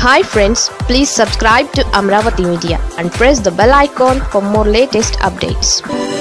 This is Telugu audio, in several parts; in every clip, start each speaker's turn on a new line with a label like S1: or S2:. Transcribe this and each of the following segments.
S1: hi friends please subscribe to Amaravati media and press the bell icon for more latest updates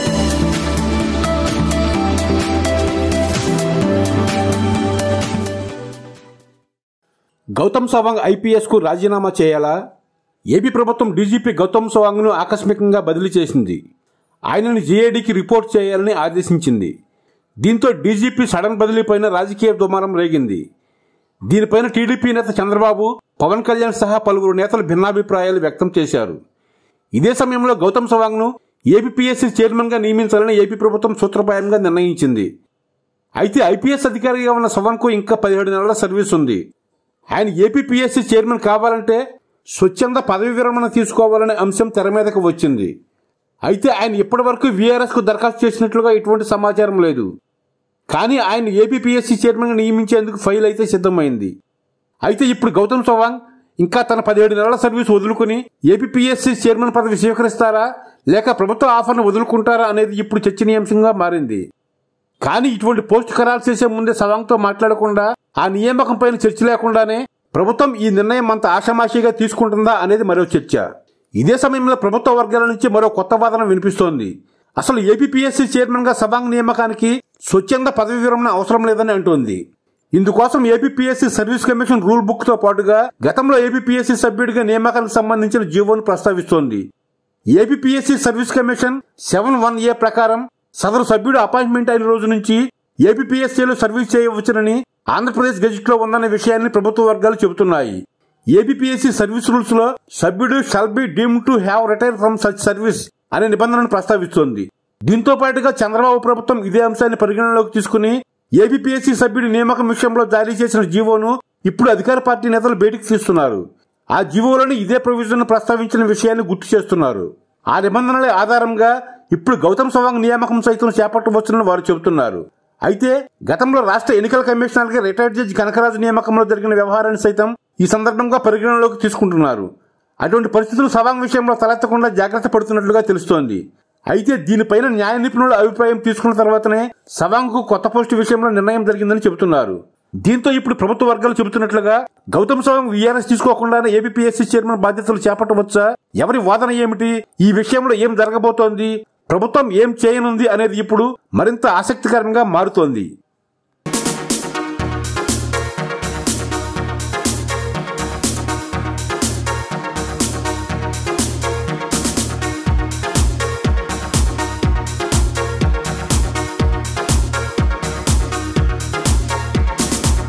S2: Gautam Sawang ఐపీఎస్కు రాజీనామా చేయాలా ఏపీ ప్రభుత్వం డీజీపీ గౌతమ్ సవాంగ్ను ఆకస్మికంగా బదిలీ చేసింది ఆయనను జీఏడీకి రిపోర్ట్ చేయాలని ఆదేశించింది దీంతో డీజీపీ సడన్ బదిలీపైన రాజకీయ దుమారం రేగింది దీనిపైన టీడీపీ నేత చంద్రబాబు పవన్ కళ్యాణ్ సహా పలువురు నేతలు భిన్నాభిప్రాయాలు వ్యక్తం చేశారు ఇదే సమయంలో గౌతమ్ సవాంగ్ను ఏపీపీఎస్సీ చైర్మన్గా నియమించాలని ఏపీ ప్రభుత్వం సూత్రప్రాయంగా నిర్ణయించింది అయితే ఐపీఎస్ అధికారిగా ఉన్న సవాంగ్కు ఇంకా పదిహేడు నెలల సర్వీస్ ఉంది ఆయన ఏపీపీఎస్సీ చైర్మన్ కావాలంటే స్వచ్ఛంద పదవి విరమణ తీసుకోవాలనే అంశం తెర మీదకు వచ్చింది అయితే ఆయన ఇప్పటి వరకు వీఆర్ఎస్కు దరఖాస్తు చేసినట్లుగా ఎటువంటి సమాచారం లేదు కానీ ఆయన ఏపీపీఎస్సీ చైర్మన్గా నియమించేందుకు ఫైల్ అయితే సిద్ధమైంది అయితే ఇప్పుడు గౌతమ్ సవాంగ్ ఇంకా తన పదిహేడు నెలల సర్వీస్ వదులుకుని ఏపీపీఎస్సీ చైర్మన్ పదవి స్వీకరిస్తారా లేక ప్రభుత్వ ఆఫర్ను వదులుకుంటారా అనేది ఇప్పుడు చర్చనీయాంశంగా మారింది కానీ ఇటువంటి పోస్ట్ ఖరారు చేసే ముందే సవాంగ్తో మాట్లాడకుండా ఆ నియామకం పైన చర్చ లేకుండానే ప్రభుత్వం ఈ నిర్ణయం అంత ఆషామాషిగా తీసుకుంటుందా అనేది మరో చర్చ ఇదే సమయంలో ప్రభుత్వ వర్గాల నుంచి మరో కొత్త వాదన వినిపిస్తోంది అసలు ఏపీపీఎస్సీ చైర్మన్ గా సవాంగ్ నియామకానికి స్వచ్ఛంద పదవి విరమణ అవసరం లేదని అంటోంది ఇందుకోసం APPSC service commission rule book తో పాటుగా గతంలో ఏపీపీఎస్సీ సభ్యుడిగా నియామకానికి సంబంధించిన జీవోను ప్రస్తావిస్తోంది APPSC service commission seven one A ప్రకారం సదరు సభ్యుడు అపాయింట్మెంట్ అయిన రోజు నుంచి ఏపీపీఎస్సీలో సర్వీస్ చేయవచ్చునని ఆంధ్రప్రదేశ్ గెజిట్ లో ఉందన్న విషయాన్ని ప్రభుత్వ వర్గాలు చెబుతున్నాయి ఏపీపీఎస్సీ సర్వీస్ రూల్స్ లో సభ్యుడు shall be deemed to have retire from such service అనే నిబంధనను ప్రస్తావిస్తోంది దీంతో పాటుగా చంద్రబాబు ప్రభుత్వం ఇదే అంశాన్ని పరిగణనలోకి తీసుకుని ఏపీపీఎస్సీ సభ్యుడి నియామకం విషయంలో జారీ చేసిన జీవోను ఇప్పుడు అధికార పార్టీ నేతలు బయటికి తీస్తున్నారు ఆ జీవోలోని ఇదే ప్రొవిజన్ ప్రస్తావించిన విషయాన్ని గుర్తు చేస్తున్నారు ఆ నిబంధనల ఆధారంగా ఇప్పుడు గౌతమ్ సవాంగ్ నియామకం సైతం చేపట్టవచ్చునని వారు చెబుతున్నారు అయితే గతంలో రాష్ట్ర ఎన్నికల కమిషనర్ గా రిటైర్డ్ జడ్జి కనకరాజు నియామకంలో జరిగిన వ్యవహారాన్ని సైతం ఈ సందర్భంగా పరిగణనలోకి తీసుకుంటున్నారు అటువంటి పరిస్థితులు సవాంగ్ విషయంలో తలెత్తకుండా జాగ్రత్త పడుతున్నట్లుగా తెలుస్తోంది అయితే దీనిపైన న్యాయ నిపుణుల అభిప్రాయం తీసుకున్న తర్వాతనే సవాంగ్ కు కొత్త పోస్టు విషయంలో నిర్ణయం జరిగిందని చెబుతున్నారు దీంతో ఇప్పుడు ప్రభుత్వ వర్గాలు చెబుతున్నట్లుగా గౌతమ్ సవాంగ్ వీఆర్ఎస్ తీసుకోకుండానే ఏపీఎస్సీ చైర్మన్ బాధ్యతలు చేపట్టవచ్చా ఎవరి వాదన ఏమిటి ఈ విషయంలో ఏం జరగబోతోంది ప్రభుత్వం ఏం చేయనుంది అనేది ఇప్పుడు మరింత ఆసక్తికరంగా మారుతోంది